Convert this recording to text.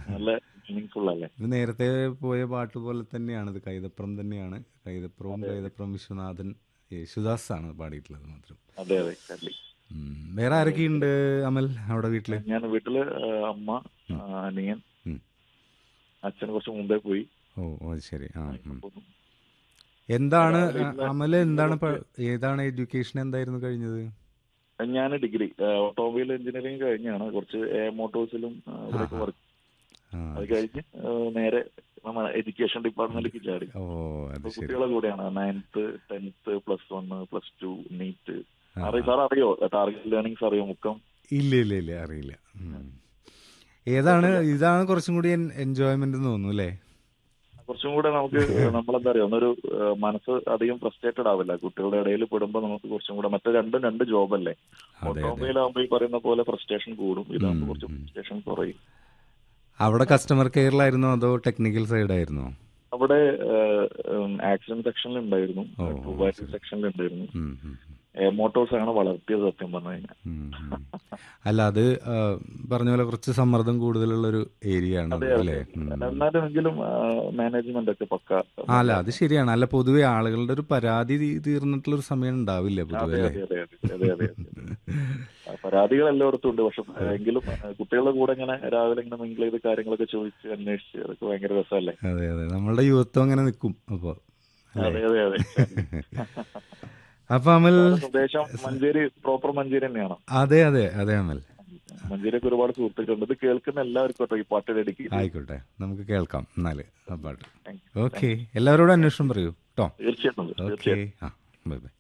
നല്ല മീനിങ് അല്ലേ ഇത് നേരത്തെ പോയ പാട്ട് പോലെ തന്നെയാണ് ഇത് കൈതപ്രം തന്നെയാണ് കൈതപ്രവും കൈതപ്രം വിശ്വനാഥൻ യേശുദാസ് ആണ് പാടിയിട്ടുള്ളത് മാത്രം അതെ അതെ exactly. ഉം. വേറെ ആരൊക്കെയുണ്ട് അമൽ അവിടെ വീട്ടില് ഞാൻ വീട്ടില് ആ, അമ്മ ആ, അനിയൻ ഉം. അച്ഛൻ കുറച്ച് മുമ്പേ പോയി ഓ ഓ അത് ശരി ആ ഉം. അപ്പം എന്താണ് രാവിലെ ഇരുന്ന് അമൽ എന്താണ് പ- ഏതാണ് എഡ്യൂക്കേഷൻ എന്തായിരുന്നു കഴിഞ്ഞത് ഞാൻ ഡിഗ്രി ഓട്ടോമൊബൈൽ എഞ്ചിനീയറിംഗ് കഴിഞ്ഞാണ് കുറച്ച് മോട്ടോഴ്സിലും ഇവിടെയൊക്കെ ആഹാ. വർക്ക് ആ അത് കഴിഞ്ഞ് ആ, നേരെ നമ്മൾ എഡ്യൂക്കേഷൻ ഡിപ്പാർട്ട്മെന്റിലേക്ക് ചാടി ഓ അത് അപ്പൊ ശരി കുട്ടികളെ കൂടെയാണ് ninth tenth plus one plus two NEET ആ, അറിയോ സാർ അറിയോ ടാർഗറ്റ് ലേണിംഗ്സ് അറിയോ മുക്കം ഇല്ല ഇല്ല ഇല്ല അറിയില്ല ഉം. ഏതാണ് ഇതാണ് കുറച്ചും കൂടി എൻജോയ്മെന്റ് തോന്നുന്നു അല്ലേ കുറച്ചും കൂടെ നമുക്ക് നമ്മളെന്താ അറിയോ ഒന്നൊരു ആ, മനസ്സ് അധികം ഫ്രസ്ട്രേറ്റഡ് ആവില്ല കുട്ടികളുടെ ഇടയിൽ പെടുമ്പോൾ നമുക്ക് കുറച്ചും കൂടെ മറ്റേ രണ്ടും രണ്ട് ജോബല്ലേ അതെ അതെ ഓട്ടോമൊബൈൽ ആകുമ്പോൾ ഈ പറയുന്ന പോലെ ഫ്രസ്ട്രേഷൻ കൂടും ഇതാകുമ്പോൾ ഉം, കുറച്ച് ഉം. ഫ്രസ്ട്രേഷൻ കുറയും അവിടെ കസ്റ്റമർ കെയറിലായിരുന്നോ അതോ ടെക്നിക്കൽ സൈഡ് ആയിരുന്നോ അവിടെ ആക്സിഡന്റ് സെക്ഷനിൽ ഉണ്ടായിരുന്നു ഓ, ഓ, ട്രൂബാറ്ററി സെക്ഷനിൽ ഉണ്ടായിരുന്നു ഉം, ഉം, മോട്ടോഴ്സ് ആണ് വളർത്തിയത് സത്യം പറഞ്ഞു കഴിഞ്ഞാൽ ഉം, ഉം. അല്ല അത് ആ, പറഞ്ഞ പോലെ കുറച്ച് സമ്മർദ്ദം കൂടുതലുള്ള ഒരു ഏരിയ ആണ് അതെ അല്ലേ അതെ ഉം. എന്നാലും എങ്കിലും മാനേജ്മെന്റ് ഒക്കെ പക്ക ആ, അല്ല അത് ശരിയാണ് അല്ല പൊതുവെ ആളുകളുടെ ഒരു പരാതി തീ- തീർന്നിട്ടുള്ള ഒരു സമയം ഉണ്ടാവില്ല പൊതുവെ അതെ അല്ലേ അതെ അതെ അതെ അതെ അതെ ആ, പരാതികൾ എല്ലായിടത്തും ഉണ്ട് പക്ഷെ എങ്കിലും ആ, കുട്ടികളുടെ കൂടെ ഇങ്ങനെ രാവിലെ ഇങ്ങനെ മിങ്കിൾ ചെയ്ത് കാര്യങ്ങളൊക്കെ ചോദിച്ച് അന്വേഷിച്ച് അതൊക്കെ ഭയങ്കര രസമല്ലേ അതെ അതെ നമ്മളുടെ യുവത്വം അങ്ങനെ നിൽക്കും അപ്പോൾ അതെ അതെ അതെ അപ്പൊ അമൽ സ്വദേശം മഞ്ചേരി പ്രോപ്പർ മഞ്ചേരി തന്നെയാണ് അതെ അതെ അതെ അമൽ മഞ്ചേരിയൊക്കെ ഒരുപാട് സുഹൃത്തുക്കളുണ്ട് ഇത് കേൾക്കുന്ന എല്ലാവർക്കും കേട്ടോ ഈ പാട്ട് ഡെഡിക്കേറ്റ് ആയിക്കോട്ടെ നമുക്ക് കേൾക്കാം എന്നാല് ആ പാട്ട് Thank ഓക്കെ എല്ലാവരോടും അന്വേഷണം പറയൂ കേട്ടോ തീർച്ചയായിട്ടും ഓക്കെ തീർച്ചയായിട്ടും ആ ബൈ ബൈ